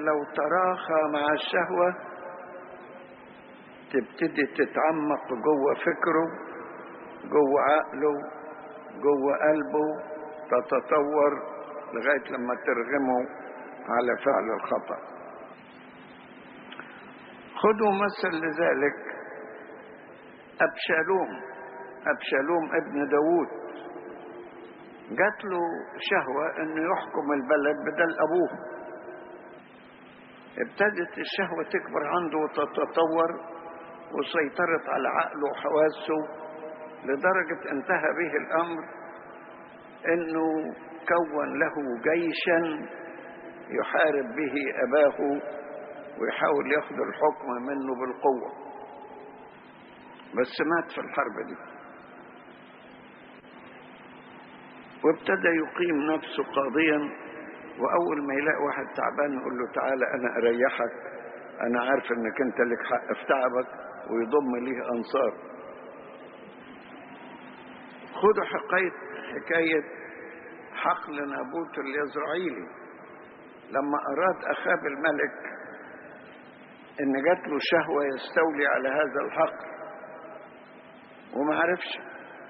لو تراخى مع الشهوة تبتدي تتعمق جوه فكره جوه عقله جوه قلبه تتطور لغاية لما ترغمه على فعل الخطأ خذوا مثل لذلك أبشالوم أبشالوم ابن داود جات له شهوة انه يحكم البلد بدل ابوه ابتدت الشهوة تكبر عنده وتتطور وسيطرت على عقله وحواسه لدرجة انتهى به الامر انه كون له جيشا يحارب به اباه ويحاول ياخذ الحكم منه بالقوة بس مات في الحرب دي وابتدى يقيم نفسه قاضيا واول ما يلاقي واحد تعبان يقول له تعالى انا اريحك انا عارف انك انت لك حق في تعبك ويضم ليه انصار خدوا حكايه حكايه حقل نابوت اليزرعيلي لما اراد اخاب الملك ان جات له شهوه يستولي على هذا الحقل وما عرفش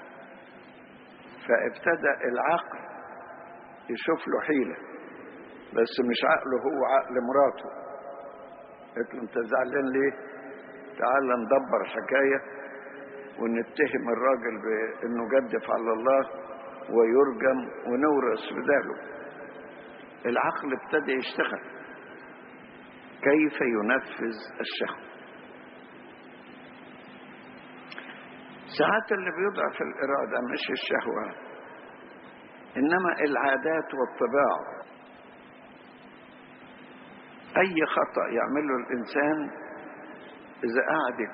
فابتدى العقل يشوف له حيلة بس مش عقله هو عقل مراته قلت له انت زعلان ليه تعال ندبر حكاية ونتهم الراجل بانه جدف على الله ويرجم ونورث بداله العقل ابتدى يشتغل كيف ينفذ الشهوة ساعات اللي بيضعف الإرادة مش الشهوة إنما العادات والطباع أي خطأ يعمله الإنسان إذا قعد